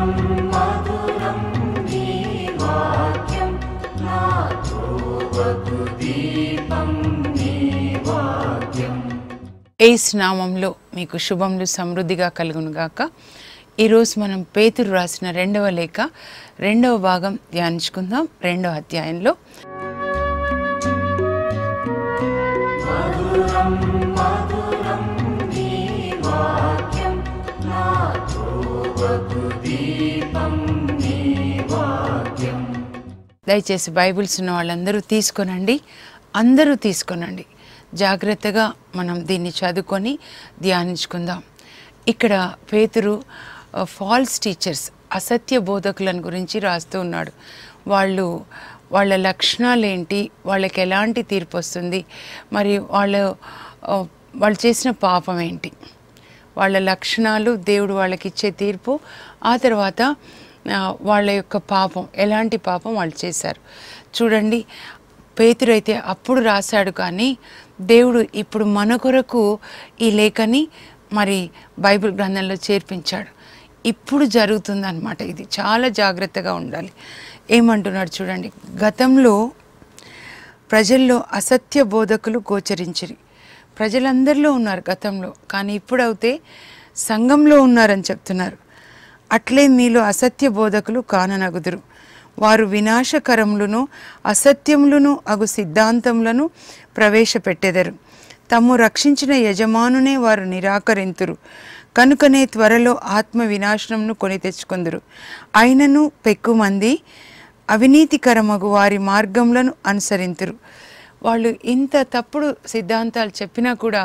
ఏస్ నామంలో మీకు శుభములు సమృద్ధిగా కలుగునుగాక ఈరోజు మనం పేతురు రాసిన రెండవ లేఖ రెండవ భాగం ధ్యానించుకుందాం రెండవ అధ్యాయంలో దయచేసి బైబిల్స్ ఉన్న వాళ్ళందరూ తీసుకొనండి అందరూ తీసుకొనండి జాగ్రత్తగా మనం దీన్ని చదువుకొని ధ్యానించుకుందాం ఇక్కడ పేతురు ఫాల్స్ టీచర్స్ అసత్య బోధకులను గురించి రాస్తూ ఉన్నాడు వాళ్ళు వాళ్ళ లక్షణాలు ఏంటి వాళ్ళకి ఎలాంటి తీర్పు వస్తుంది మరి వాళ్ళు ఆ, వాళ్ళు చేసిన పాపం ఏంటి వాళ్ళ లక్షణాలు దేవుడు వాళ్ళకి ఇచ్చే తీర్పు ఆ తర్వాత ఆ, వాళ్ళ యొక్క పాపం ఎలాంటి పాపం వాళ్ళు చేశారు చూడండి పేతురు అయితే అప్పుడు రాశాడు కానీ దేవుడు ఇప్పుడు మన కొరకు ఈ లేఖని మరి బైబిల్ గ్రంథంలో చేర్పించాడు ఇప్పుడు జరుగుతుందన్నమాట ఇది చాలా జాగ్రత్తగా ఉండాలి ఏమంటున్నాడు చూడండి గతంలో ప్రజల్లో అసత్య బోధకులు గోచరించిరి ప్రజలందరిలో ఉన్నారు గతంలో కానీ ఇప్పుడైతే సంఘంలో ఉన్నారని చెప్తున్నారు అట్లే మీలో అసత్య బోధకులు కాననగుదురు వారు వినాశకరములను అసత్యములను అగు సిద్ధాంతములను ప్రవేశపెట్టెదరు తమ్ము రక్షించిన యజమానునే వారు నిరాకరింతురు కనుకనే త్వరలో ఆత్మ వినాశనమును కొని తెచ్చుకొందురు అయినను పెక్కుమంది అవినీతికరమగు వారి మార్గములను అనుసరింతురు వాళ్ళు ఇంత తప్పుడు సిద్ధాంతాలు చెప్పినా కూడా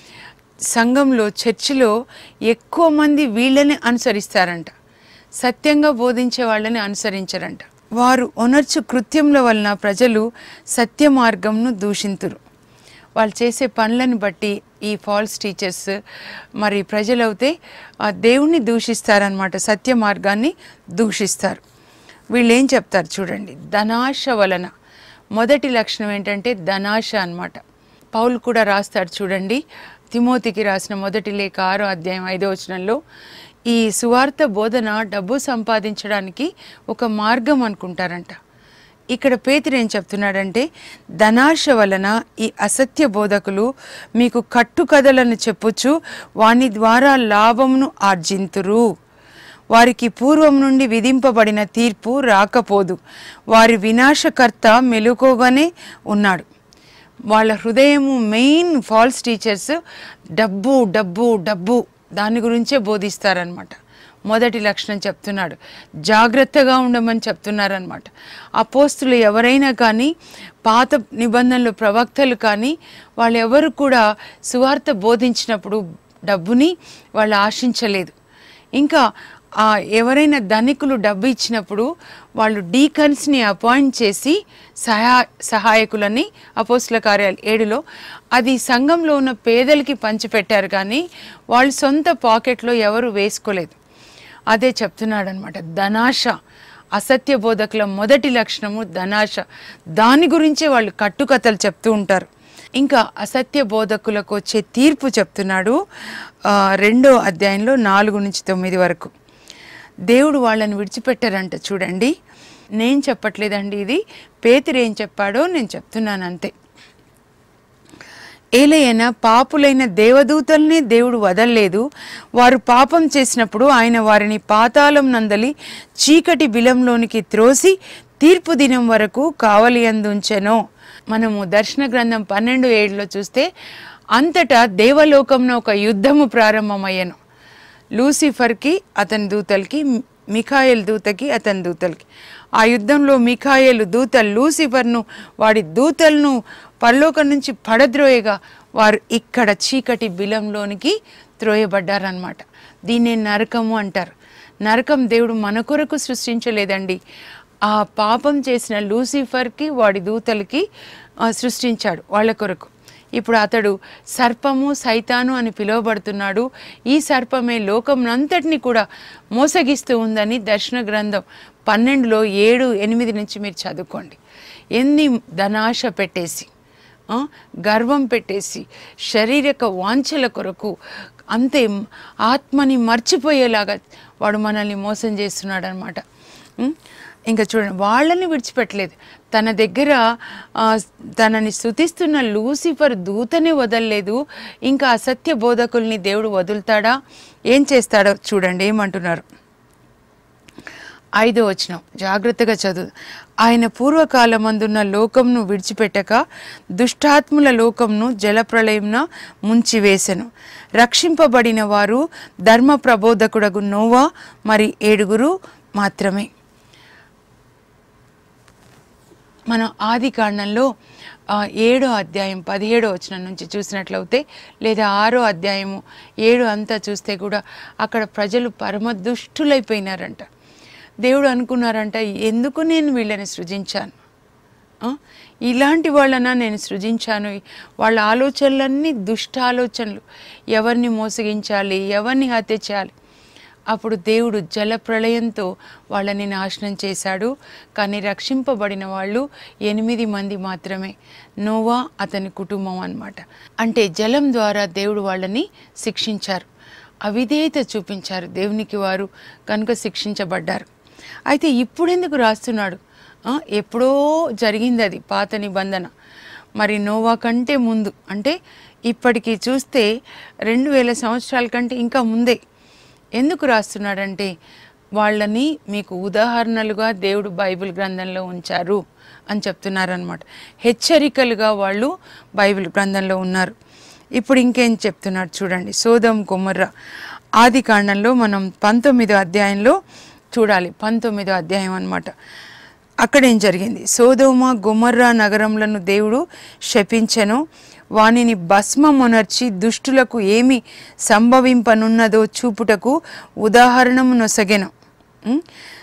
సంఘంలో చర్చిలో ఎక్కువ మంది వీళ్ళని అనుసరిస్తారంట సత్యంగా బోధించే వాళ్ళని అనుసరించరంట వారు ఒనర్చు కృత్యముల వలన ప్రజలు సత్య మార్గంను దూషింతురు వాళ్ళు చేసే పనులను బట్టి ఈ ఫాల్స్ టీచర్స్ మరి ప్రజలైతే ఆ దేవుణ్ణి దూషిస్తారనమాట సత్య మార్గాన్ని దూషిస్తారు వీళ్ళు ఏం చెప్తారు చూడండి ధనాశ వలన మొదటి లక్షణం ఏంటంటే ధనాశ అన్నమాట పౌలు కూడా రాస్తాడు చూడండి తిమోతికి రాసిన మొదటి లేఖ ఆరో అధ్యాయం ఐదో వచనంలో ఈ సువార్త బోధన డబ్బు సంపాదించడానికి ఒక మార్గం అనుకుంటారంట ఇక్కడ పేతురు ఏం చెప్తున్నాడంటే ధనాశ వలన ఈ అసత్య బోధకులు మీకు కట్టుకథలను చెప్పుచు వాని ద్వారా లాభమును ఆర్జింతురు వారికి పూర్వం నుండి విధింపబడిన తీర్పు రాకపోదు వారి వినాశకర్త మెలుకోగానే ఉన్నాడు వాళ్ళ హృదయము మెయిన్ ఫాల్స్ టీచర్స్ డబ్బు డబ్బు డబ్బు దాని గురించే బోధిస్తారనమాట మొదటి లక్షణం చెప్తున్నాడు జాగ్రత్తగా ఉండమని చెప్తున్నారనమాట అపోస్తులు ఎవరైనా కానీ పాత నిబంధనలు ప్రవక్తలు కానీ వాళ్ళు ఎవరు కూడా సువార్త బోధించినప్పుడు డబ్బుని వాళ్ళు ఆశించలేదు ఇంకా ఆ ఎవరైనా ధనికులు డబ్బు ఇచ్చినప్పుడు వాళ్ళు డీకన్స్ని అపాయింట్ చేసి సహా సహాయకులని అపోస్ల కార్యాలు ఏడులో అది సంఘంలో ఉన్న పేదలకి పంచిపెట్టారు కానీ వాళ్ళు సొంత పాకెట్లో ఎవరు వేసుకోలేదు అదే చెప్తున్నాడు అనమాట ధనాశ అసత్య బోధకుల మొదటి లక్షణము ధనాశ దాని గురించే వాళ్ళు కట్టుకథలు చెప్తూ ఉంటారు ఇంకా అసత్య బోధకులకు వచ్చే తీర్పు చెప్తున్నాడు ఆ, రెండో అధ్యాయంలో నాలుగు నుంచి తొమ్మిది వరకు దేవుడు వాళ్ళని విడిచిపెట్టారంట చూడండి నేను చెప్పట్లేదండి ఇది పేతురు ఏం చెప్పాడో నేను చెప్తున్నాను అంతే ఏలైనా పాపులైన దేవదూతల్ని దేవుడు వదల్లేదు వారు పాపం చేసినప్పుడు ఆయన వారిని పాతాళం నందలి చీకటి బిలంలోనికి త్రోసి తీర్పు దినం వరకు కావలి అందుంచెను మనము దర్శన గ్రంథం పన్నెండు ఏడులో చూస్తే అంతటా దేవలోకంలో ఒక యుద్ధము ప్రారంభమయ్యను లూసిఫర్కి అతని దూతలకి మిఖాయల్ దూతకి అతని దూతలకి ఆ యుద్ధంలో మిఖాయలు దూత లూసిఫర్ను వాడి దూతలను పరలోకం నుంచి పడద్రోయగా వారు ఇక్కడ చీకటి బిలంలోనికి త్రోయబడ్డారనమాట దీన్నే నరకము అంటారు నరకం దేవుడు మన కొరకు సృష్టించలేదండి ఆ పాపం చేసిన లూసిఫర్కి వాడి దూతలకి ఆ, సృష్టించాడు వాళ్ళ కొరకు ఇప్పుడు అతడు సర్పము సైతాను అని పిలువబడుతున్నాడు ఈ సర్పమే లోకంనంతటిని కూడా మోసగిస్తూ ఉందని దర్శన గ్రంథం పన్నెండులో ఏడు ఎనిమిది నుంచి మీరు చదువుకోండి ఎన్ని ధనాశ పెట్టేసి ఆ, గర్వం పెట్టేసి శారీరక వాంఛల కొరకు అంతే ఆత్మని మర్చిపోయేలాగా వాడు మనల్ని మోసం చేస్తున్నాడు అనమాట ఇంకా చూడండి వాళ్ళని విడిచిపెట్టలేదు తన దగ్గర ఆ, తనని స్థుతిస్తున్న లూసిఫర్ దూతనే వదలలేదు ఇంకా అసత్య బోధకుల్ని దేవుడు వదులుతాడా ఏం చేస్తాడో చూడండి ఏమంటున్నారు ఐదో వచనం జాగ్రత్తగా చదువు ఆయన పూర్వకాలమందున్న లోకంను విడిచిపెట్టక దుష్టాత్ముల లోకంను జలప్రళయంన ముంచివేసెను రక్షింపబడిన వారు ధర్మ ప్రబోధకుడగు నోవా మరి ఏడుగురు మాత్రమే మనం ఆది కాండంలో ఆ, ఏడో అధ్యాయం పదిహేడో వచనం నుంచి చూసినట్లయితే లేదా ఆరో అధ్యాయము ఏడు అంతా చూస్తే కూడా అక్కడ ప్రజలు పరమ దుష్టులైపోయినారంట దేవుడు అనుకున్నారంట ఎందుకు నేను వీళ్ళని సృజించాను ఆ? ఇలాంటి వాళ్ళన నేను సృజించాను వాళ్ళ ఆలోచనలన్నీ దుష్ట ఆలోచనలు ఎవరిని మోసగించాలి ఎవరిని హత్య చేయాలి అప్పుడు దేవుడు జల ప్రళయంతో వాళ్ళని నాశనం చేశాడు కానీ రక్షింపబడిన వాళ్ళు ఎనిమిది మంది మాత్రమే నోవా అతని కుటుంబం అన్నమాట అంటే జలం ద్వారా దేవుడు వాళ్ళని శిక్షించారు అవిధేయత చూపించారు దేవునికి వారు కనుక శిక్షించబడ్డారు అయితే ఇప్పుడెందుకు రాస్తున్నాడు ఆ, ఎప్పుడో జరిగింది అది పాత నిబంధన మరి నోవా కంటే ముందు అంటే ఇప్పటికి చూస్తే రెండు వేల సంవత్సరాల కంటే ఇంకా ముందే ఎందుకు రాస్తున్నాడంటే వాళ్ళని మీకు ఉదాహరణలుగా దేవుడు బైబిల్ గ్రంథంలో ఉంచారు అని చెప్తున్నారనమాట హెచ్చరికలుగా వాళ్ళు బైబిల్ గ్రంథంలో ఉన్నారు ఇప్పుడు ఇంకేం చెప్తున్నాడు చూడండి సోదం కుమర్ర ఆది కాండంలో మనం పంతొమ్మిదో అధ్యాయంలో చూడాలి పంతొమ్మిదో అధ్యాయం అన్నమాట అక్కడేం జరిగింది సోదోమ గుమర్రా నగరములను దేవుడు శపించెను వానిని భస్మమునర్చి దుష్టులకు ఏమి సంభవింపనున్నదో చూపుటకు ఉదాహరణము నొసగెను ఉం?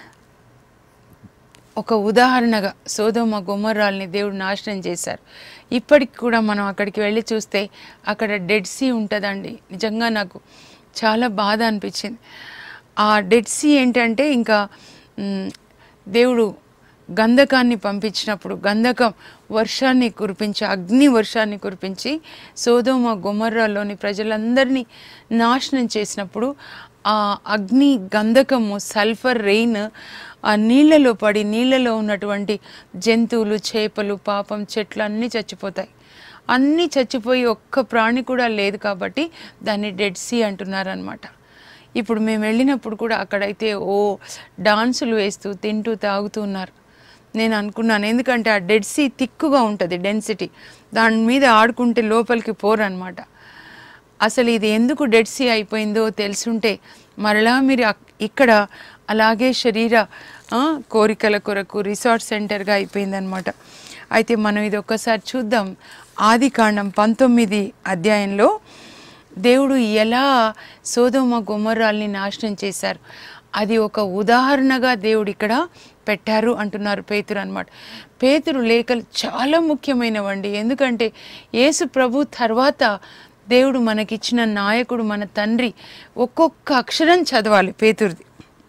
ఒక ఉదాహరణగా సోదోమ గుమ్మరాల్ని దేవుడు నాశనం చేశారు ఇప్పటికి కూడా మనం అక్కడికి వెళ్ళి చూస్తే అక్కడ డెడ్ సీ ఉంటుందండి నిజంగా నాకు చాలా బాధ అనిపించింది ఆ డెడ్ సీ ఏంటంటే ఇంకా మ్, దేవుడు గంధకాన్ని పంపించినప్పుడు గంధకం వర్షాన్ని కురిపించి అగ్ని వర్షాన్ని కురిపించి సోదోమ గుమర్రాలోని ప్రజలందరినీ నాశనం చేసినప్పుడు ఆ అగ్ని గంధకము సల్ఫర్ రెయిన్ ఆ నీళ్ళలో పడి నీళ్ళలో ఉన్నటువంటి జంతువులు చేపలు పాపం చెట్లు అన్నీ చచ్చిపోతాయి అన్నీ చచ్చిపోయి ఒక్క ప్రాణి కూడా లేదు కాబట్టి దాన్ని డెడ్ సీ అంటున్నారనమాట ఇప్పుడు మేము వెళ్ళినప్పుడు కూడా అక్కడైతే ఓ డాన్సులు వేస్తూ తింటూ తాగుతూ ఉన్నారు నేను అనుకున్నాను ఎందుకంటే ఆ డెడ్ సీ తిక్కుగా ఉంటుంది డెన్సిటీ దాని మీద ఆడుకుంటే లోపలికి పోరు అనమాట అసలు ఇది ఎందుకు డెడ్ సీ అయిపోయిందో తెలుసుంటే మరలా మీరు అక్- ఇక్కడ అలాగే శరీర ఆ, కోరికల కొరకు రిసార్ట్ సెంటర్గా అయిపోయిందనమాట అయితే మనం ఇది ఒక్కసారి చూద్దాం ఆది కాండం పంతొమ్మిది అధ్యాయంలో దేవుడు ఎలా సోదోమ గుమ్మరాల్ని నాశనం చేశారు అది ఒక ఉదాహరణగా దేవుడు ఇక్కడ పెట్టారు అంటున్నారు పేతురు అన్నమాట పేతురు లేఖలు చాలా ముఖ్యమైనవండి ఎందుకంటే యేసు ప్రభు తర్వాత దేవుడు మనకిచ్చిన నాయకుడు మన తండ్రి ఒక్కొక్క అక్షరం చదవాలి పేతురుది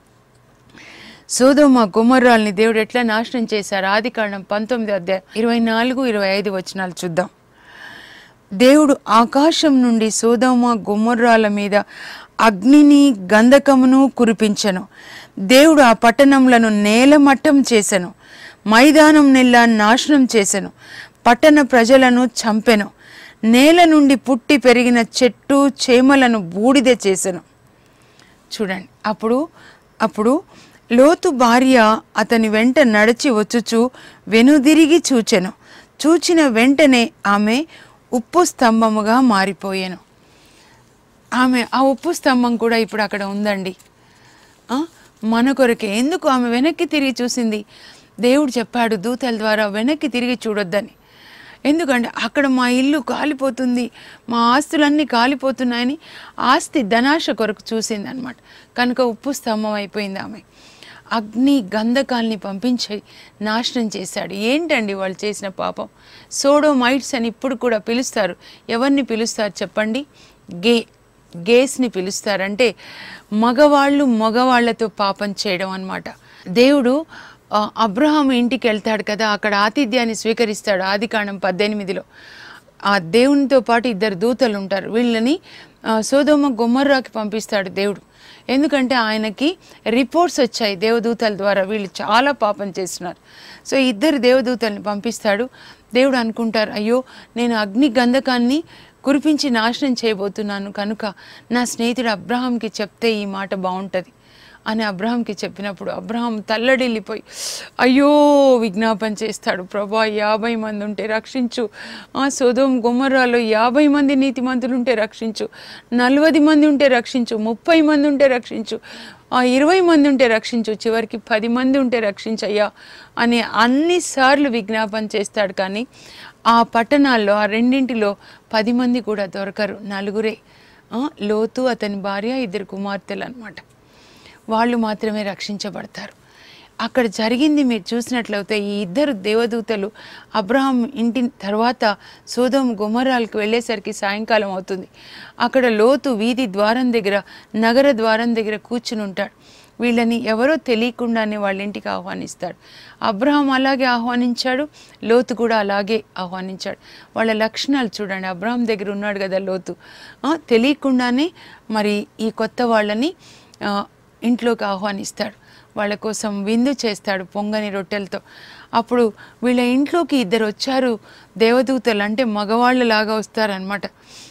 సోదోమ గుమ్మరాల్ని దేవుడు ఎట్లా నాశనం చేశారు ఆది కాండం పంతొమ్మిది అధ్యాయం ఇరవై నాలుగు ఇరవై ఐదు వచనాలు చూద్దాం దేవుడు ఆకాశం నుండి సోదోమ గుమ్మర్రాల మీద అగ్నిని గంధకమును కురిపించెను దేవుడు ఆ పట్టణములను నేలమట్టం చేసెను మైదానం నెల్లా నాశనం చేసెను పట్టణ ప్రజలను చంపెను నేల నుండి పుట్టి పెరిగిన చెట్టు చేమలను బూడిద చేసెను చూడండి అప్పుడు అప్పుడు లోతు భార్య అతని వెంట నడిచి వచ్చుచు వెనుదిరిగి చూచెను చూచిన వెంటనే ఆమె ఉప్పు స్తంభముగా మారిపోయాను ఆమె ఆ ఉప్పు స్తంభం కూడా ఇప్పుడు అక్కడ ఉందండి ఆ, మన కొరకే ఎందుకు ఆమె వెనక్కి తిరిగి చూసింది దేవుడు చెప్పాడు దూతల ద్వారా వెనక్కి తిరిగి చూడొద్దని ఎందుకంటే అక్కడ మా ఇల్లు కాలిపోతుంది మా ఆస్తులన్నీ కాలిపోతున్నాయని ఆస్తి ధనాశ కొరకు చూసింది అనమాట కనుక ఉప్పు స్తంభం అయిపోయింది ఆమె అగ్ని గంధకాల్ని పంపించి నాశనం చేశాడు ఏంటండి వాళ్ళు చేసిన పాపం సోడోమైట్స్ అని ఇప్పుడు కూడా పిలుస్తారు ఎవరిని పిలుస్తారు చెప్పండి గే గేస్ని పిలుస్తారంటే మగవాళ్ళు మగవాళ్లతో పాపం చేయడం అన్నమాట దేవుడు ఆ, అబ్రహాం ఇంటికి వెళ్తాడు కదా అక్కడ ఆతిథ్యాన్ని స్వీకరిస్తాడు ఆదికాండం పద్దెనిమిదిలో ఆ దేవునితో పాటు ఇద్దరు దూతలు ఉంటారు వీళ్ళని ఆ, సోదోమ గొమ్మర్రాకి పంపిస్తాడు దేవుడు ఎందుకంటే ఆయనకి రిపోర్ట్స్ వచ్చాయి దేవదూతల ద్వారా వీళ్ళు చాలా పాపం చేస్తున్నారు సో ఇద్దరు దేవదూతల్ని పంపిస్తాడు దేవుడు అనుకుంటారు అయ్యో నేను అగ్ని గంధకాన్ని కురిపించి నాశనం చేయబోతున్నాను కనుక నా స్నేహితుడు అబ్రహాంకి చెప్తే ఈ మాట బాగుంటుంది అని అబ్రహాంకి చెప్పినప్పుడు అబ్రహాం తల్లడిల్లిపోయి అయ్యో విజ్ఞాపన చేస్తాడు ప్రభా యాభై మంది ఉంటే రక్షించు ఆ సోదోం గుమ్మరాలో యాభై మంది నీతిమంతులు ఉంటే రక్షించు నలభై మంది ఉంటే రక్షించు ముప్పై మంది ఉంటే రక్షించు ఆ ఇరవై మంది ఉంటే రక్షించు చివరికి పది మంది ఉంటే రక్షించయ్యా అని అన్నిసార్లు విజ్ఞాపన చేస్తాడు కానీ ఆ పట్టణాల్లో ఆ రెండింటిలో పది మంది కూడా దొరకరు నలుగురే ఆ, లోతు అతని భార్య ఇద్దరు కుమార్తెలు అనమాట వాళ్ళు మాత్రమే రక్షించబడతారు అక్కడ జరిగింది మీరు చూసినట్లయితే ఈ ఇద్దరు దేవదూతలు అబ్రహాం ఇంటి తర్వాత సోదం గుమరాలకు వెళ్ళేసరికి సాయంకాలం అవుతుంది అక్కడ లోతు వీధి ద్వారం దగ్గర నగర ద్వారం దగ్గర కూర్చుని ఉంటాడు వీళ్ళని ఎవరో తెలియకుండానే వాళ్ళ ఇంటికి ఆహ్వానిస్తాడు అబ్రహాం అలాగే ఆహ్వానించాడు లోతు కూడా అలాగే ఆహ్వానించాడు వాళ్ళ లక్షణాలు చూడండి అబ్రహాం దగ్గర ఉన్నాడు కదా లోతు ఆ, తెలియకుండానే మరి ఈ కొత్త వాళ్ళని ఆ, ఇంట్లోకి ఆహ్వానిస్తాడు వాళ్ళ కోసం విందు చేస్తాడు పొంగని రొట్టెలతో అప్పుడు వీళ్ళ ఇంట్లోకి ఇద్దరు వచ్చారు దేవదూతలు అంటే మగవాళ్ళలాగా వస్తారనమాట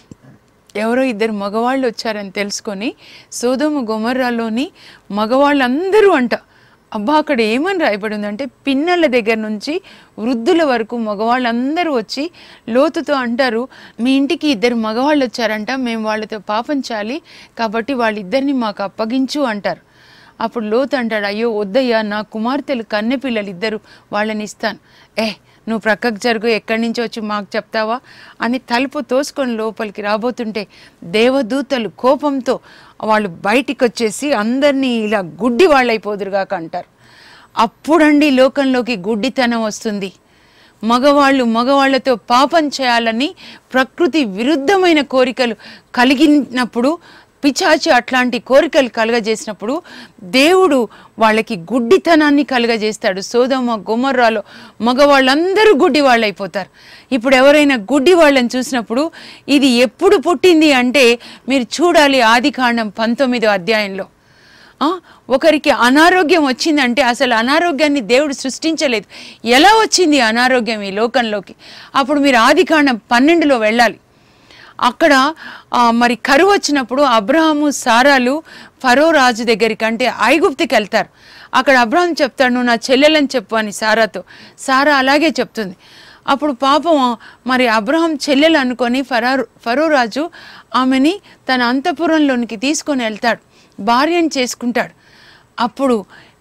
ఎవరో ఇద్దరు మగవాళ్ళు వచ్చారని తెలుసుకొని సోదోమ గొమర్రాలోని మగవాళ్ళందరూ అంట అబ్బా అక్కడ ఏమని రాయబడి ఉందంటే పిన్నల దగ్గర నుంచి వృద్ధుల వరకు మగవాళ్ళందరూ వచ్చి లోతుతో అంటారు మీ ఇంటికి ఇద్దరు మగవాళ్ళు వచ్చారంట మేము వాళ్ళతో పాపం చేయాలి కాబట్టి వాళ్ళిద్దరిని మాకు అప్పగించు అంటారు అప్పుడు లోతు అంటాడు అయ్యో వద్దయ్యా నా కుమార్తెలు కన్నె పిల్లలు ఇద్దరు వాళ్ళని ఇస్తాను ఏ నువ్వు ప్రక్కకు జరుగు ఎక్కడి నుంచి వచ్చి మాకు చెప్తావా అని తలుపు తోసుకొని లోపలికి రాబోతుంటే దేవదూతలు కోపంతో వాళ్ళు బయటికి వచ్చేసి అందరినీ ఇలా గుడ్డి వాళ్ళైపోదురుగాక అంటారు అప్పుడండి లోకంలోకి గుడ్డితనం వస్తుంది మగవాళ్ళు మగవాళ్ళతో పాపం చేయాలని ప్రకృతి విరుద్ధమైన కోరికలు కలిగినప్పుడు పిచాచి అట్లాంటి కోరికలు కలుగజేసినప్పుడు దేవుడు వాళ్ళకి గుడ్డితనాన్ని కలుగజేస్తాడు సోదమ గుమ్మర్రాలో మగవాళ్ళందరూ గుడ్డి వాళ్ళు అయిపోతారు ఇప్పుడు ఎవరైనా గుడ్డి వాళ్ళని చూసినప్పుడు ఇది ఎప్పుడు పుట్టింది అంటే మీరు చూడాలి ఆది కాండం పంతొమ్మిదో అధ్యాయంలో ఆ, ఒకరికి అనారోగ్యం వచ్చిందంటే అసలు అనారోగ్యాన్ని దేవుడు సృష్టించలేదు ఎలా వచ్చింది అనారోగ్యం ఈ లోకంలోకి అప్పుడు మీరు ఆది కాండం పన్నెండులో వెళ్ళాలి అక్కడ ఆ, మరి కరువు వచ్చినప్పుడు అబ్రహాము సారాలు ఫరో రాజు దగ్గరికి అంటే ఐగుప్తికి వెళ్తారు అక్కడ అబ్రహాం చెప్తాడు నువ్వు నా చెల్లెలని చెప్పు అని సారాతో సారా అలాగే చెప్తుంది అప్పుడు పాపం మరి అబ్రహాం చెల్లెలు అనుకొని ఫరా ఫరో రాజు ఆమెని తన అంతఃపురంలోనికి తీసుకొని వెళ్తాడు భార్యను చేసుకుంటాడు అప్పుడు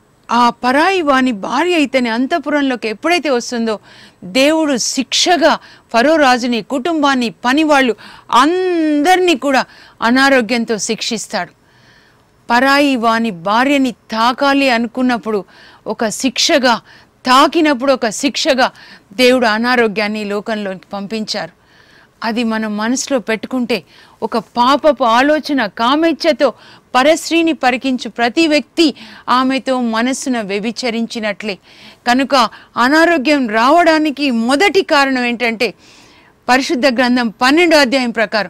ఆ పరాయి వాని భార్య ఇతని అంతఃపురంలోకి ఎప్పుడైతే వస్తుందో దేవుడు శిక్షగా ఫరో రాజుని కుటుంబాన్ని పనివాళ్ళు అందరినీ కూడా అనారోగ్యంతో శిక్షిస్తాడు పరాయి వాని భార్యని తాకాలి అనుకున్నప్పుడు ఒక శిక్షగా తాకినప్పుడు ఒక శిక్షగా దేవుడు అనారోగ్యాన్ని ఈ లోకంలోకి పంపించారు అది మనం మనసులో పెట్టుకుంటే ఒక పాపపు ఆలోచన కామెచ్చతో పరశ్రీని పరికించు ప్రతి వ్యక్తి ఆమెతో మనస్సున వ్యభిచరించినట్లే కనుక అనారోగ్యం రావడానికి మొదటి కారణం ఏంటంటే పరిశుద్ధ గ్రంథం పన్నెండో అధ్యాయం ప్రకారం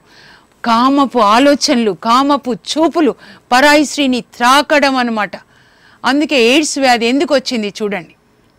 కామపు ఆలోచనలు కామపు చూపులు పరాయి స్త్రీని త్రాకడం అన్నమాట అందుకే ఎయిడ్స్ వ్యాధి ఎందుకు వచ్చింది చూడండి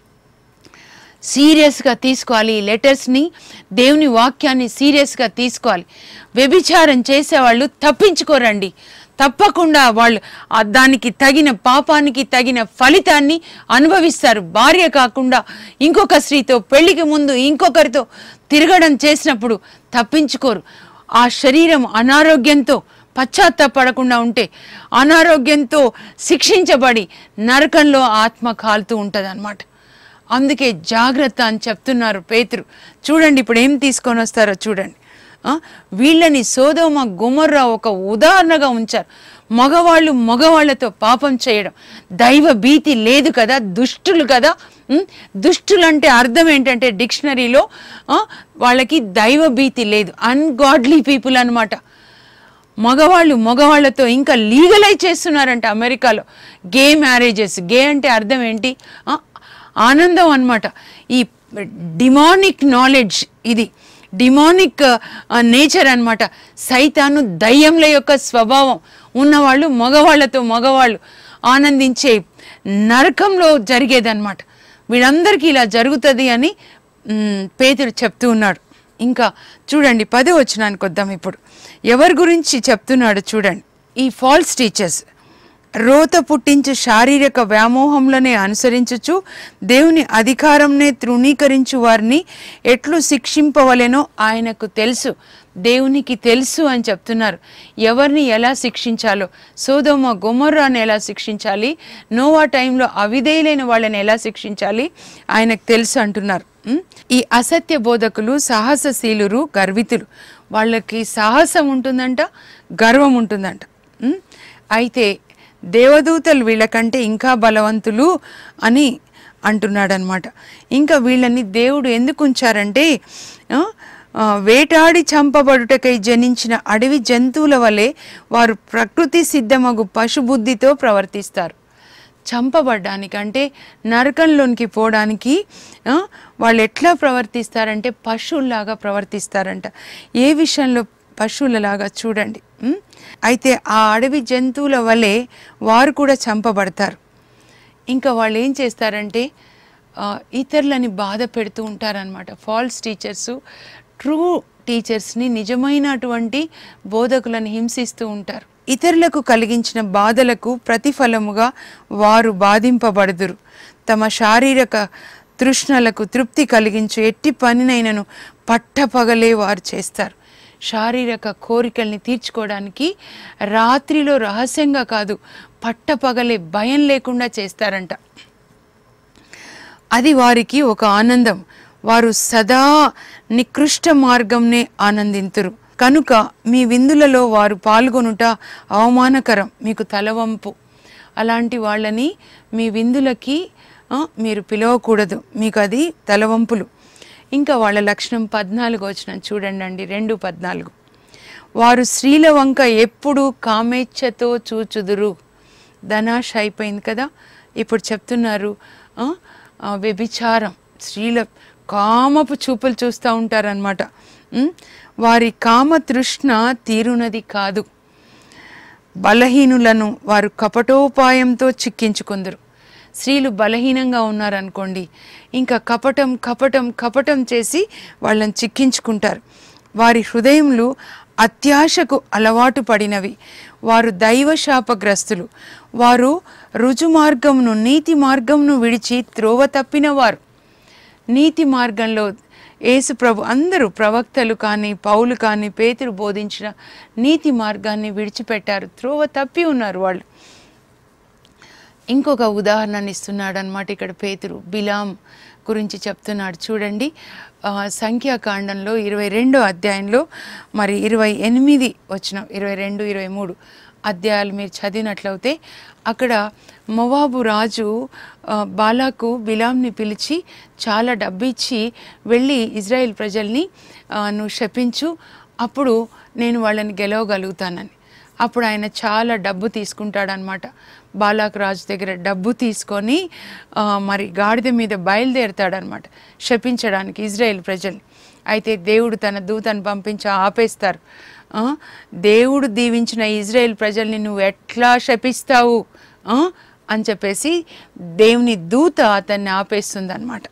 సీరియస్గా తీసుకోవాలి ఈ లెటర్స్ని దేవుని వాక్యాన్ని సీరియస్గా తీసుకోవాలి వ్యభిచారం చేసేవాళ్ళు తప్పించుకోరండి తప్పకుండా వాళ్ళు ఆ దానికి తగిన పాపానికి తగిన ఫలితాన్ని అనుభవిస్తారు భార్య కాకుండా ఇంకొక స్త్రీతో పెళ్లికి ముందు ఇంకొకరితో తిరగడం చేసినప్పుడు తప్పించుకోరు ఆ శరీరం అనారోగ్యంతో పశ్చాత్తాపడకుండా ఉంటే అనారోగ్యంతో శిక్షించబడి నరకంలో ఆత్మ కాలుతూ ఉంటుంది అందుకే జాగ్రత్త అని చెప్తున్నారు పేతురు చూడండి ఇప్పుడు ఏం తీసుకొని వస్తారో చూడండి ఆ, వీళ్ళని సోదోమ గుమర్రా ఒక ఉదాహరణగా ఉంచారు మగవాళ్ళు మగవాళ్ళతో పాపం చేయడం దైవ భీతి లేదు కదా దుష్టులు కదా ఉం? దుష్టులు అంటే అర్థం ఏంటంటే డిక్షనరీలో ఆ, వాళ్ళకి దైవ భీతి లేదు అన్గాడ్లీ పీపుల్ అన్నమాట మగవాళ్ళు మగవాళ్ళతో ఇంకా లీగలైజ్ చేస్తున్నారంట అమెరికాలో గే మ్యారేజెస్ గే అంటే అర్థం ఏంటి ఆ, ఆనందం అన్నమాట ఈ డిమానిక్ నాలెడ్జ్ ఇది డిమానిక్ నేచర్ అన్నమాట సైతాను దయ్యంల యొక్క స్వభావం ఉన్నవాళ్ళు మగవాళ్ళతో మగవాళ్ళు ఆనందించే నరకంలో జరిగేదన్నమాట వీళ్ళందరికీ ఇలా జరుగుతుంది అని మ్, పేతురు చెప్తూ ఉన్నాడు ఇంకా చూడండి పదే వచ్చినానికి వద్దాం ఇప్పుడు ఎవరి గురించి చెప్తున్నాడు చూడండి ఈ ఫాల్స్ టీచర్స్ రోత పుట్టించు శారీరక వ్యామోహంలోనే అనుసరించుచు దేవుని అధికారంనే తృణీకరించు వారిని ఎట్లు శిక్షింపవలెనో ఆయనకు తెలుసు దేవునికి తెలుసు అని చెప్తున్నారు ఎవరిని ఎలా శిక్షించాలో సోదోమ గొమర్రాని ఎలా శిక్షించాలి నోవా టైంలో అవిధేయులైన వాళ్ళని ఎలా శిక్షించాలి ఆయనకు తెలుసు అంటున్నారు ఉం? ఈ అసత్య బోధకులు సాహసశీలురు గర్వితులు వాళ్ళకి సాహసం ఉంటుందంట గర్వం ఉంటుందంట ఉం? అయితే దేవదూతలు వీళ్ళకంటే ఇంకా బలవంతులు అని అంటున్నాడనమాట ఇంకా వీళ్ళని దేవుడు ఎందుకు ఉంచారంటే ఆ, ఆ, వేటాడి చంపబడుటకై జనించిన అడవి జంతువుల వలె వారు ప్రకృతి సిద్ధమగు పశుబుద్ధితో ప్రవర్తిస్తారు చంపబడ్డానికి అంటే నరకంలోనికి పోవడానికి ఆ, వాళ్ళు ఎట్లా ప్రవర్తిస్తారంటే పశువుల్లాగా ప్రవర్తిస్తారంట ఏ విషయంలో పశువులలాగా చూడండి ఉం? అయితే ఆ అడవి జంతువుల వలె వారు కూడా చంపబడతారు ఇంకా వాళ్ళు ఏం చేస్తారంటే ఆ, ఇతరులని బాధ పెడుతూ ఉంటారనమాట ఫాల్స్ టీచర్స్ ట్రూ టీచర్స్ని నిజమైనటువంటి బోధకులను హింసిస్తూ ఉంటారు ఇతరులకు కలిగించిన బాధలకు ప్రతిఫలముగా వారు బాధింపబడుదురు తమ శారీరక తృష్ణలకు తృప్తి కలిగించు ఎట్టి పనినైనను పట్టపగలే వారు చేస్తారు శారీరక కోరికల్ని తీర్చుకోవడానికి రాత్రిలో రహస్యంగా కాదు పట్టపగలే భయం లేకుండా చేస్తారంట అది వారికి ఒక ఆనందం వారు సదా నికృష్ట మార్గంనే ఆనందింతురు కనుక మీ విందులలో వారు పాల్గొనుట అవమానకరం మీకు తలవంపు అలాంటి వాళ్ళని మీ విందులకి ఆ, మీరు పిలవకూడదు మీకు అది తలవంపులు ఇంకా వాళ్ళ లక్షణం పద్నాలుగు వచ్చిన చూడండి అండి రెండు పద్నాలుగు వారు స్త్రీల వంక ఎప్పుడు కామేచ్ఛతో చూచుదురు ధనాష్ అయిపోయింది కదా ఇప్పుడు చెప్తున్నారు ఆ, ఆ, వ్యభిచారం స్త్రీల కామపు చూపులు చూస్తూ ఉంటారనమాట వారి కామ తృష్ణ తీరునది కాదు బలహీనులను వారు కపటోపాయంతో చిక్కించుకుందరు స్త్రీలు బలహీనంగా ఉన్నారనుకోండి ఇంకా కపటం కపటం కపటం చేసి వాళ్ళని చిక్కించుకుంటారు వారి హృదయములు అత్యాశకు అలవాటు పడినవి వారు దైవ శాపగ్రస్తులు వారు రుజు మార్గమును నీతి మార్గమును విడిచి త్రోవ తప్పిన వారు నీతి మార్గంలో యేసు ప్రభు అందరూ ప్రవక్తలు కానీ పౌలు కానీ పేతురు బోధించిన నీతి మార్గాన్ని విడిచిపెట్టారు త్రోవ తప్పి ఉన్నారు వాళ్ళు ఇంకొక ఉదాహరణని ఇస్తున్నాడు అనమాట ఇక్కడ పేతురు బిలాం గురించి చెప్తున్నాడు చూడండి ఆ, సంఖ్యాకాండంలో ఇరవై రెండో అధ్యాయంలో మరి ఇరవై ఎనిమిది వచ్చిన ఇరవై రెండు ఇరవై మూడు అధ్యాయాలు మీరు చదివినట్లయితే అక్కడ మొవాబు రాజు ఆ, బాలాకు బిలాంని పిలిచి చాలా డబ్బు ఇచ్చి వెళ్ళి ఇజ్రాయెల్ ప్రజల్ని ఆ, నువ్వు శపించు అప్పుడు నేను వాళ్ళని గెలవగలుగుతానని అప్పుడు ఆయన చాలా డబ్బు తీసుకుంటాడనమాట బాలాక్ రాజు దగ్గర డబ్బు తీసుకొని ఆ, మరి గాడిద మీద బయలుదేరుతాడనమాట శపించడానికి ఇజ్రాయెల్ ప్రజల్ని అయితే దేవుడు తన దూతను పంపించి ఆపేస్తారు ఆ, దేవుడు దీవించిన ఇజ్రాయెల్ ప్రజల్ని నువ్వు ఎట్లా శపిస్తావు ఆ, అని చెప్పేసి దేవుని దూత అతన్ని ఆపేస్తుంది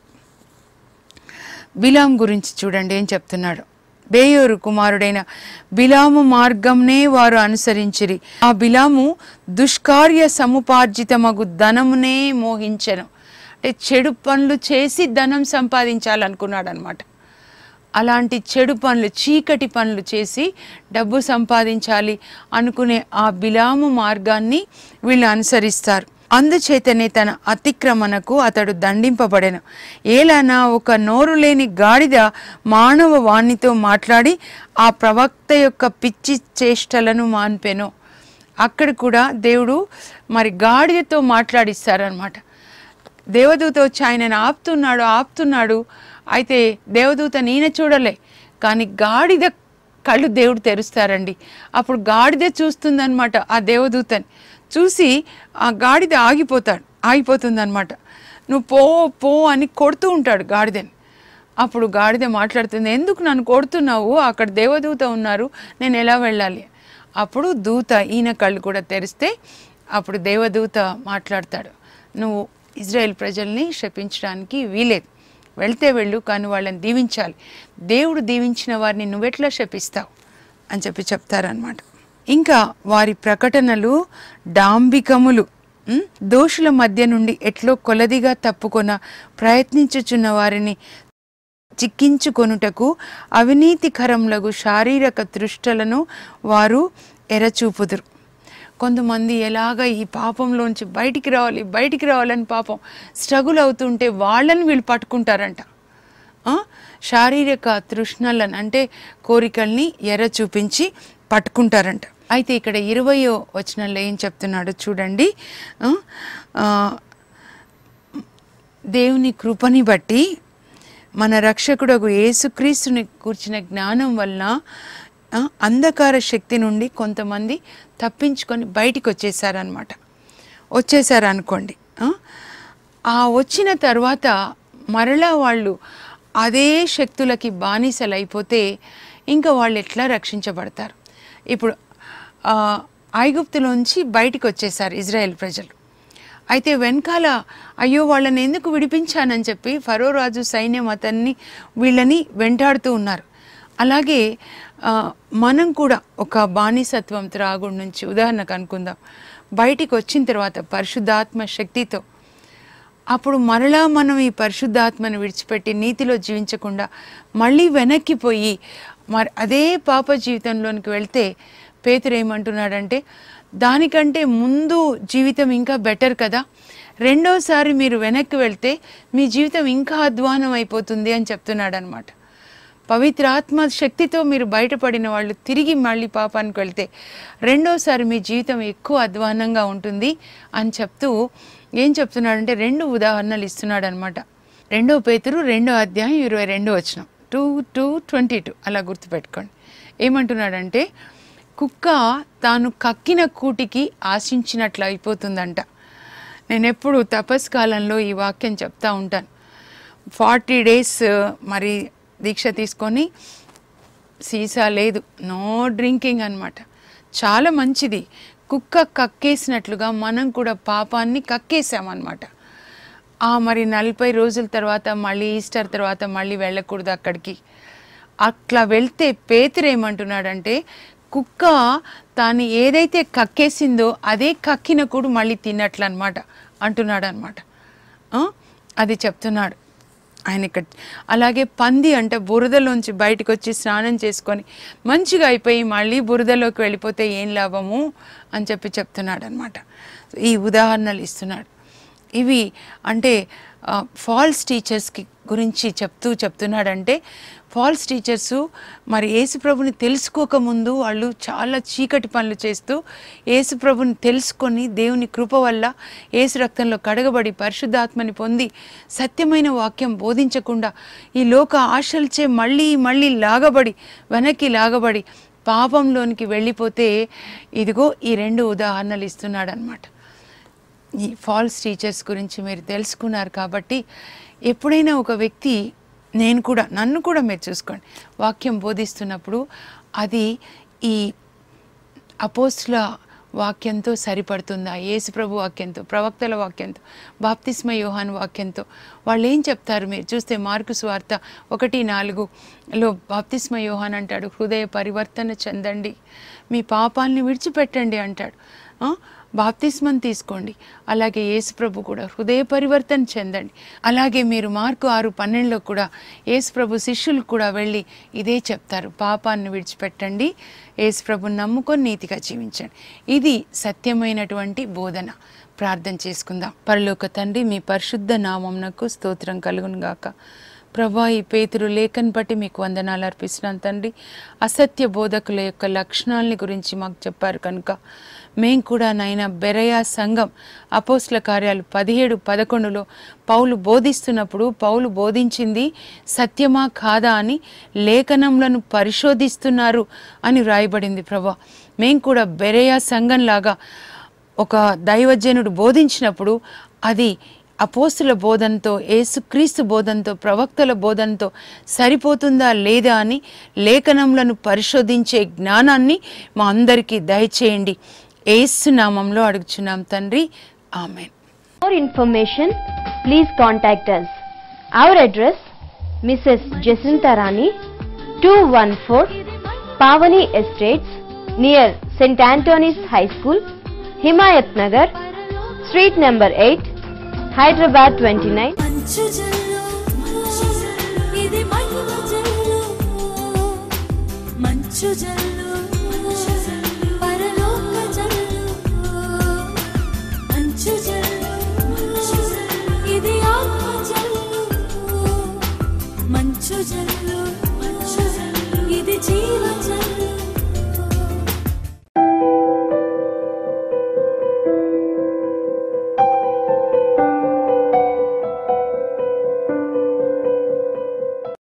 బిలాం గురించి చూడండి ఏం చెప్తున్నాడు బేయోరు కుమారుడైన బిలాము మార్గంనే వారు అనుసరించిరి ఆ బిలాము దుష్కార్య సముపార్జితమగు ధనమునే మోహించెను అంటే చెడు పనులు చేసి ధనం సంపాదించాలనుకున్నాడు అనమాట అలాంటి చెడు పనులు చీకటి పనులు చేసి డబ్బు సంపాదించాలి అనుకునే ఆ బిలాము మార్గాన్ని వీళ్ళు అనుసరిస్తారు అందుచేతనే తన అతిక్రమణకు అతడు దండింపబడెను ఏలానా ఒక నోరు లేని గాడిద మానవ వాణితో మాట్లాడి ఆ ప్రవక్త యొక్క పిచ్చి చేష్టలను మాన్పెను అక్కడ కూడా దేవుడు మరి గాడిదతో మాట్లాడిస్తారనమాట దేవదూత వచ్చి ఆయనను ఆపుతున్నాడు ఆపుతున్నాడు అయితే దేవదూత నేనే చూడలే కానీ గాడిద కళ్ళు దేవుడు తెరుస్తారండి అప్పుడు గాడిద చూస్తుందన్నమాట ఆ దేవదూతని చూసి ఆ గాడిద ఆగిపోతాడు ఆగిపోతుందన్నమాట నువ్వు పో పో అని కొడుతూ ఉంటాడు గాడిదని అప్పుడు గాడిద మాట్లాడుతుంది ఎందుకు నన్ను కొడుతున్నావు అక్కడ దేవదూత ఉన్నారు నేను ఎలా వెళ్ళాలి అప్పుడు దూత ఈయన కళ్ళు కూడా తెరిస్తే అప్పుడు దేవదూత మాట్లాడతాడు నువ్వు ఇజ్రాయెల్ ప్రజల్ని శపించడానికి వీలేదు వెళ్తే వెళ్ళు కానీ వాళ్ళని దీవించాలి దేవుడు దీవించిన వారిని నువ్వెట్లా శపిస్తావు అని చెప్పి చెప్తారనమాట ఇంకా వారి ప్రకటనలు డాంబికములు ఉం? దోషుల మధ్య నుండి ఎట్లో కొలదిగా తప్పుకొన ప్రయత్నించుచున్న వారిని చిక్కించుకొనుటకు అవినీతికరములగు శారీరక తృష్టలను వారు ఎరచూపుదురు కొంతమంది ఎలాగ ఈ పాపంలోంచి బయటికి రావాలి బయటికి రావాలని పాపం స్ట్రగుల్ అవుతుంటే వాళ్ళని వీళ్ళు పట్టుకుంటారంట ఆ? శారీరక తృష్ణలను అంటే కోరికల్ని ఎర్ర చూపించి పట్టుకుంటారంట అయితే ఇక్కడ ఇరవయో వచనంలో ఏం చెప్తున్నాడో చూడండి ఆ? ఆ, దేవుని కృపని బట్టి మన రక్షకుడకు యేసుక్రీస్తుని కూర్చిన జ్ఞానం వలన ఆ, అంధకార శక్తి నుండి కొంతమంది తప్పించుకొని బయటికి వచ్చేసారనమాట వచ్చేసారు అనుకోండి ఆ? ఆ వచ్చిన తర్వాత మరలా వాళ్ళు అదే శక్తులకి బానిసలు అయిపోతే ఇంకా వాళ్ళు ఎట్లా రక్షించబడతారు ఇప్పుడు ఆ, ఐగుప్తులోంచి బయటికి వచ్చేసారు ఇజ్రాయెల్ ప్రజలు అయితే వెనకాల అయ్యో వాళ్ళని ఎందుకు విడిపించానని చెప్పి ఫరో రాజు సైన్యం అతన్ని వీళ్ళని వెంటాడుతూ ఉన్నారు అలాగే ఆ, మనం కూడా ఒక బానిసత్వం త్రాగుడు నుంచి ఉదాహరణకు అనుకుందాం బయటికి వచ్చిన తర్వాత పరిశుద్ధాత్మ శక్తితో అప్పుడు మరలా మనం ఈ పరిశుద్ధాత్మను విడిచిపెట్టి నీతిలో జీవించకుండా మళ్ళీ వెనక్కిపోయి మరి అదే పాప జీవితంలోనికి వెళ్తే పేతురు ఏమంటున్నాడంటే దానికంటే ముందు జీవితం ఇంకా బెటర్ కదా రెండోసారి మీరు వెనక్కి వెళ్తే మీ జీవితం ఇంకా అధ్వానం అయిపోతుంది అని చెప్తున్నాడు అనమాట పవిత్రాత్మ శక్తితో మీరు బయటపడిన వాళ్ళు తిరిగి మళ్ళీ పాపానికి వెళ్తే రెండోసారి మీ జీవితం ఎక్కువ అధ్వానంగా ఉంటుంది అని చెప్తూ ఏం చెప్తున్నాడంటే రెండు ఉదాహరణలు ఇస్తున్నాడు అనమాట రెండో పేతురు రెండో అధ్యాయం ఇరవై రెండో వచనం టూ టూ ట్వంటీ టూ అలా గుర్తుపెట్టుకోండి ఏమంటున్నాడంటే కుక్క తాను కక్కిన కూటికి ఆశించినట్లు అయిపోతుందంట నేను ఎప్పుడు తపస్ కాలంలో ఈ వాక్యం చెప్తా ఉంటాను ఫార్టీ డేస్ మరి దీక్ష తీసుకొని సీసా లేదు నో డ్రింకింగ్ అన్నమాట చాలా మంచిది కుక్క కక్కేసినట్లుగా మనం కూడా పాపాన్ని కక్కేసామన్నమాట ఆ మరి నలభై రోజుల తర్వాత మళ్ళీ ఈస్టర్ తర్వాత మళ్ళీ వెళ్ళకూడదు అక్కడికి అట్లా వెళ్తే పేతురు ఏమంటున్నాడంటే కుక్క తాను ఏదైతే కక్కేసిందో అదే కక్కిన కూడా మళ్ళీ తిన్నట్లు అనమాట అంటున్నాడు అనమాట అది చెప్తున్నాడు ఆయన ఇక్కడ అలాగే పంది అంటే బురదలోంచి బయటకు వచ్చి స్నానం చేసుకొని మంచిగా అయిపోయి మళ్ళీ బురదలోకి వెళ్ళిపోతే ఏం లాభము అని చెప్పి చెప్తున్నాడు అనమాట ఈ ఉదాహరణలు ఇస్తున్నాడు ఇవి అంటే ఫాల్స్ టీచర్స్కి గురించి చెప్తూ చెప్తున్నాడంటే ఫాల్స్ టీచర్సు మరి యేసుప్రభుని తెలుసుకోకముందు వాళ్ళు చాలా చీకటి పనులు చేస్తూ యేసుప్రభుని తెలుసుకొని దేవుని కృప వల్ల యేసు రక్తంలో కడగబడి పరిశుద్ధాత్మని పొంది సత్యమైన వాక్యం బోధించకుండా ఈ లోక ఆశలచే మళ్ళీ మళ్ళీ లాగబడి వెనక్కి లాగబడి పాపంలోనికి వెళ్ళిపోతే ఇదిగో ఈ రెండు ఉదాహరణలు ఇస్తున్నాడు అనమాట ఈ ఫాల్స్ టీచర్స్ గురించి మీరు తెలుసుకున్నారు కాబట్టి ఎప్పుడైనా ఒక వ్యక్తి నేను కూడా నన్ను కూడా మీరు చూసుకోండి వాక్యం బోధిస్తున్నప్పుడు అది ఈ అపోస్టుల వాక్యంతో సరిపడుతుందా యేసుప్రభు వాక్యంతో ప్రవక్తల వాక్యంతో బాప్తిస్మ యోహాన్ వాక్యంతో వాళ్ళు ఏం చెప్తారు మీరు చూస్తే మార్కు స్వార్త ఒకటి నాలుగులో బాప్తిస్మ యోహాన్ అంటాడు హృదయ పరివర్తన చెందండి మీ పాపాలని విడిచిపెట్టండి అంటాడు ఆ? బాప్తిస్మం తీసుకోండి అలాగే యేసుప్రభు కూడా హృదయ పరివర్తన చెందండి అలాగే మీరు మార్కు ఆరు పన్నెండులో కూడా యేసుప్రభు శిష్యులు కూడా వెళ్ళి ఇదే చెప్తారు పాపాన్ని విడిచిపెట్టండి యేసుప్రభుని నమ్ముకొని నీతిగా జీవించండి ఇది సత్యమైనటువంటి బోధన ప్రార్థన చేసుకుందాం పరలోక తండ్రి మీ పరిశుద్ధ నామంనకు స్తోత్రం కలుగును గాక ప్రభా ఈ పేతురు లేఖను బట్టి మీకు వందనాలు అర్పిస్తున్నాను తండ్రి అసత్య బోధకుల యొక్క లక్షణాలని గురించి మాకు చెప్పారు కనుక మేం కూడా నైనా బెరయా సంఘం అపోస్ల కార్యాలు పదిహేడు పదకొండులో పౌలు బోధిస్తున్నప్పుడు పౌలు బోధించింది సత్యమా కాదా అని లేఖనములను పరిశోధిస్తున్నారు అని రాయబడింది ప్రభా మేం కూడా బెరయా సంఘంలాగా ఒక దైవజనుడు బోధించినప్పుడు అది అపోస్తుల బోధనతో ఏసుక్రీస్తు బోధనతో ప్రవక్తల బోధనతో సరిపోతుందా లేదా అని లేఖనములను పరిశోధించే జ్ఞానాన్ని మా అందరికీ దయచేయండి ఏసు నామంలో అడుగుచున్నాం తండ్రి amen For information, please contact us. Our address Mrs. Jacinta Rani, 214 Pavani Estates, near St. Anthony's High School, Himayat Nagar, Street number 8, Hyderabad 29. మంచు జల్లు ఇది మహిమ జల్లు మంచు జల్లు